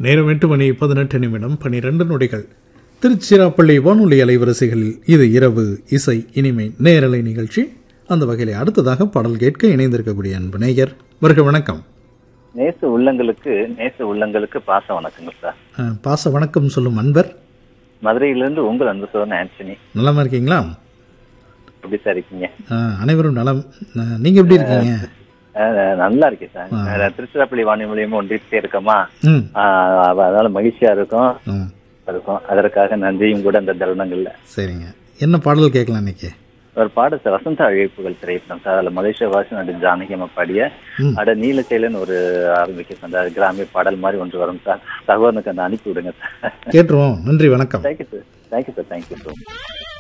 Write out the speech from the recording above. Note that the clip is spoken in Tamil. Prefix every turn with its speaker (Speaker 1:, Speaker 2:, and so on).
Speaker 1: நேரம் எட்டு மணி பதினெட்டு நிமிடம் பனிரெண்டு நொடிகள் திருச்சிராப்பள்ளி வானொலி அலைவரிசைகளில் இது இரவு இசை இனிமை நேரலை நிகழ்ச்சி அந்த வகையில் அடுத்ததாக பாடல் கேட்க இணைந்திருக்கக்கூடிய அன்பு நேயர் வருக வணக்கம்
Speaker 2: நேச உள்ளங்களுக்கு நேச உள்ளங்களுக்கு பாச வணக்கங்கள் சார்
Speaker 1: அஹ், பாச வணக்கம் சொல்லும் அன்பர்
Speaker 2: மதுரையிலிருந்து உங்கள் அன்பு சோதனை ஆண்டனி
Speaker 1: நலமா இருக்கீங்களா
Speaker 2: எப்படி சார் இருக்கீங்க
Speaker 1: அஹ், அனைவரும் நலம் அஹ், நீங்க எப்படி இருக்கீங்க
Speaker 2: அஹ், நல்லா இருக்கேன் சார் நான் திருச்சிராப்பள்ளி வாணி மூலியமா ஒன்றிட்டே இருக்கமா
Speaker 1: ம்
Speaker 2: அஹ், அதனால மகிழ்ச்சியா இருக்கும்
Speaker 1: ம்
Speaker 2: இருக்கும் அதற்காக நன்றியும் கூட அந்த தருணங்கள்ல
Speaker 1: சரிங்க என்ன பாடல் கேட்கலாம் இன்னைக்கு
Speaker 2: ஒரு பாடு சார் வசந்த அழைப்புகள் திரைப்படம் சார் அதுல மலேசிய வாசி நடு ஜானகி அம்மா பாடிய
Speaker 1: ம்.
Speaker 2: அட நீலச்சேலன் ஒரு ஆரம்பிக்க சார் அது கிராமிய பாடல் மாதிரி ஒன்று வரும் சார் சகோதரனுக்கு அந்த அனுப்பி விடுங்க சார்
Speaker 1: கேட்டுருவோம் நன்றி வணக்கம்
Speaker 2: thank you sir thank you sir thank you so